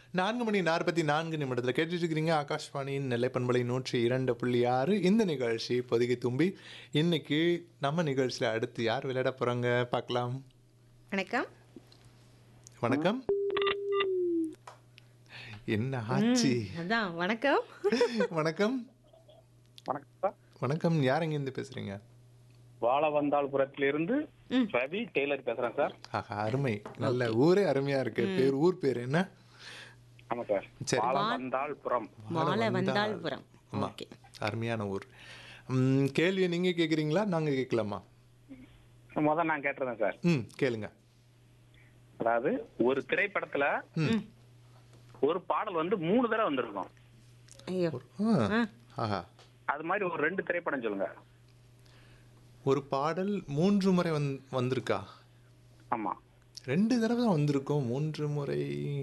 நான்கு மணி நாற்பத்தி நான்கு நிமிடத்தில் கேட்டுட்டு இருக்கிறீங்க ஆகாஷ்வாணியின் நெல்லை பண்பலை நூற்றி இரண்டு புள்ளி ஆறு இந்த நிகழ்ச்சி பொதுகை தும்பி இன்னைக்கு நம்ம நிகழ்ச்சியில் அடுத்து யார் விளையாட போகிறாங்க பார்க்கலாம் வணக்கம் வணக்கம் என்ன ஆச்சு அதான் வணக்கம் வணக்கம் வணக்கம் சார் வணக்கம் யார் எங்கேருந்து பேசுகிறீங்க வாழவந்தாள்புரத்திலிருந்து ம். ரவி டெய்லர் பேசுறேன் சார் ஆஹா அருமை நல்ல ஊரே அருமையாக இருக்கு பேர் ஊர் பேர் என்ன ஆமா சார் சரி. வாழவந்தாள்புரம் மாலை வந்தால் புறம் ஆமா ஓகே அருமையான ஊர் ம், கேள்வியை நீங்கள் கேட்குறீங்களா நாங்கள் கேட்கலாமா முதல் நான் கேட்டிருந்தேன் சார் ம் கேளுங்க அதாவது ஒரு திரைப்படத்துல ம் ஒரு பாடல் வந்து மூணு தடவை வந்திருக்கும் ஐயோ ஆ. ஆ. ஆஹா அது மாதிரி ஒரு ரெண்டு திரைப்படம் சொல்லுங்க ஒரு பாடல் மூன்று முறை வந் வந்திருக்கா ஆமா ரெண்டு தடவை தான் வந்திருக்கும் மூன்று முறை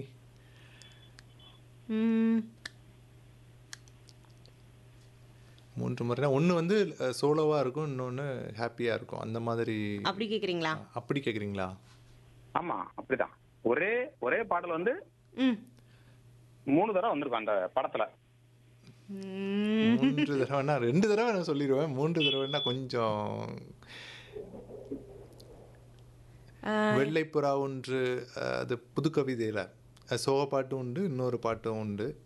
ம், மூன்று முறைனா ஒன்று வந்து சோலோவாக இருக்கும் இன்னொன்று ஹாப்பியாக இருக்கும் அந்த மாதிரி அப்படி கேக்குறீங்களா அப்படி கேட்குறீங்களா ஆமா அப்படிதான் ஒரே ஒரே பாடல் வந்து ம் மூணு தடவை வந்திருக்கும் அந்த படத்துல ம், மூன்று தடவைனா ரெண்டு தடவை நான் சொல்லிடுவேன் மூன்று தடவைனா கொஞ்சம் ஆ, வெள்ளைப்புறா ஒன்று அஹ், அது புது கவிதையில் சோக பாட்டும் உண்டு இன்னொரு பாட்டும் உண்டு